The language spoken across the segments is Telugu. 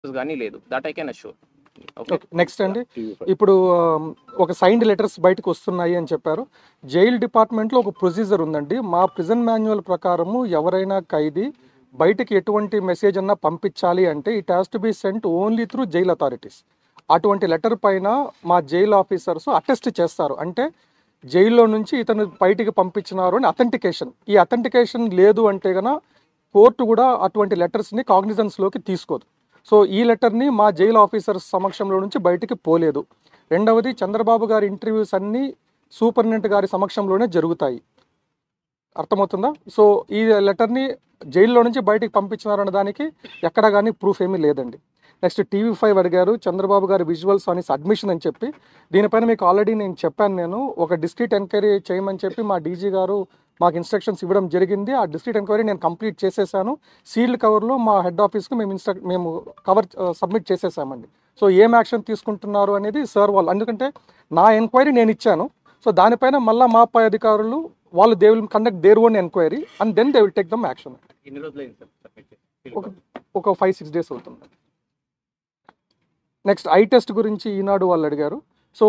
కానీ లేదు that I can assure okay next అండి ఇప్పుడు ఆమ్, ఒక సైన్డ్ లెటర్స్ బయటకు వస్తున్నాయి అని చెప్పారు జైల్ డిపార్ట్మెంట్లో ఒక ప్రొసీజర్ ఉందండి మా ప్రిజన్ మాన్యువల్ ప్రకారము ఎవరైనా ఖైదీ బయటికి ఎటువంటి మెసేజ్ అన్నా పంపించాలి అంటే it has to be sent only through jail authorities అటువంటి లెటర్ పైన మా జైల్ ఆఫీసర్స్ అటెస్ట్ చేస్తారు అంటే జైల్లో నుంచి ఇతను బయటికి పంపించినారు అని అథెంటికేషన్ ఈ అథెంటికేషన్ లేదు అంటే గన కోర్టు కూడా అటువంటి లెటర్స్ని కాగ్నిజెన్స్లోకి తీసుకోదు సో ఈ లెటర్ని మా జైలు ఆఫీసర్స్ సమక్షంలో నుంచి బయటికి పోలేదు రెండవది చంద్రబాబు గారి ఇంటర్వ్యూస్ అన్నీ సూపరింటెండెంట్ గారి సమక్షంలోనే జరుగుతాయి అర్థమవుతుందా సో ఈ లెటర్ని జైల్లో నుంచి బయటికి పంపించినారన్న దానికి ఎక్కడ కానీ ప్రూఫ్ ఏమీ లేదండి నెక్స్ట్ టీవీ ఫైవ్ అడిగారు చంద్రబాబు గారి విజువల్స్ అని అడ్మిషన్ అని చెప్పి దీనిపైన మీకు ఆల్రెడీ నేను చెప్పాను నేను ఒక డిస్ట్రిక్ట్ ఎంక్వైరీ చేయమని చెప్పి మా డీజీ గారు మాకు ఇన్స్ట్రక్షన్స్ ఇవ్వడం జరిగింది ఆ డిస్ట్రిక్ట్ ఎంక్వైరీ నేను కంప్లీట్ చేసేసాను సీల్డ్ కవర్లో మా హెడ్ ఆఫీస్కి మేము ఇన్స్ట్రక్ట్ మేము కవర్ సబ్మిట్ చేసేసామండి సో ఏం యాక్షన్ తీసుకుంటున్నారు అనేది సార్ వాళ్ళు ఎందుకంటే నా ఎంక్వైరీ నేను ఇచ్చాను సో దానిపైన మళ్ళీ మా పై అధికారులు వాళ్ళు they will conduct their own enquiry and then they will take them action ఎన్ని రోజులు అయింది సార్ సబ్మిట్ చేసి ఒక ఒక ఫైవ్ సిక్స్ డేస్ అవుతుంది నెక్స్ట్ ఐ టెస్ట్ గురించి ఈనాడు వాళ్ళు అడిగారు సో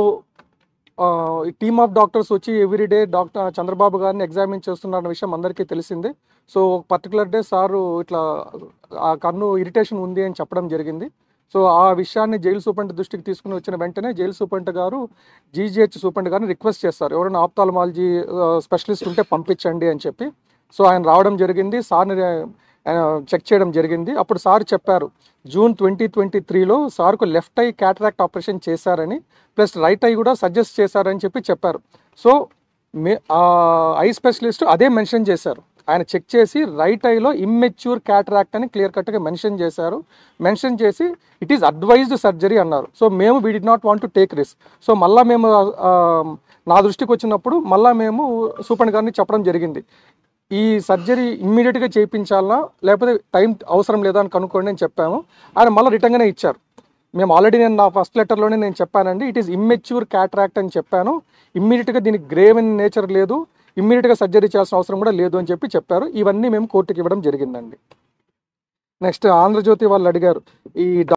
టీమ్ ఆఫ్ డాక్టర్స్ వచ్చి ఎవ్రీడే డాక్టర్ చంద్రబాబు గారిని ఎగ్జామిన్ చేస్తున్నారన్న విషయం అందరికీ తెలిసిందే సో పర్టికులర్ డే సారు ఇట్లా ఆ కన్ను ఇరిటేషన్ ఉంది అని చెప్పడం జరిగింది సో ఆ విషయాన్ని జైలు సూపరింట్ దృష్టికి తీసుకుని వచ్చిన వెంటనే జైలు సూపరింట్ గారు జీజీహెచ్ సూపరింట్ గారిని రిక్వెస్ట్ చేస్తారు ఎవరైనా ఆప్తాలమాలజీ స్పెషలిస్ట్ ఉంటే పంపించండి అని చెప్పి సో ఆయన రావడం జరిగింది సార్ని చెక్ చేయడం జరిగింది అప్పుడు సార్ చెప్పారు జూన్ ట్వంటీ ట్వంటీ త్రీలో సార్కు లెఫ్ట్ ఐ క్యాటరాక్ట్ ఆపరేషన్ చేశారని ప్లస్ రైట్ ఐ కూడా సజెస్ట్ చేశారని చెప్పి చెప్పారు సో మే ఐ స్పెషలిస్ట్ అదే మెన్షన్ చేశారు ఆయన చెక్ చేసి రైట్ ఐలో ఇమ్మెచ్యూర్ క్యాటరాక్ట్ అని క్లియర్ కట్గా మెన్షన్ చేశారు మెన్షన్ చేసి ఇట్ ఈస్ అడ్వైజ్డ్ సర్జరీ అన్నారు సో మేము we do not want to take risk so మళ్ళీ మేము ఆ, నా దృష్టికి వచ్చినప్పుడు మళ్ళీ మేము సూపర్ గారిని చెప్పడం జరిగింది ఈ సర్జరీ ఇమ్మీడియట్గా చేయించాలా లేకపోతే టైం అవసరం లేదా అని కనుక్కోండి అని చెప్పాము ఆయన మళ్ళీ రిటర్న్గానే ఇచ్చారు మేము ఆల్రెడీ నేను నా ఫస్ట్ లెటర్లోనే నేను చెప్పానండి ఇట్ ఈస్ ఇమ్మెచ్యూర్ క్యాట్రాక్ట్ అని చెప్పాను ఇమ్మీడియట్గా దీనికి గ్రేవ్ ఇన్ నేచర్ లేదు ఇమ్మీడియట్గా సర్జరీ చేయాల్సిన అవసరం కూడా లేదు అని చెప్పి చెప్పారు ఇవన్నీ మేము కోర్టుకి ఇవ్వడం జరిగిందండి నెక్స్ట్ ఆంధ్రజ్యోతి వాళ్ళు అడిగారు ఈ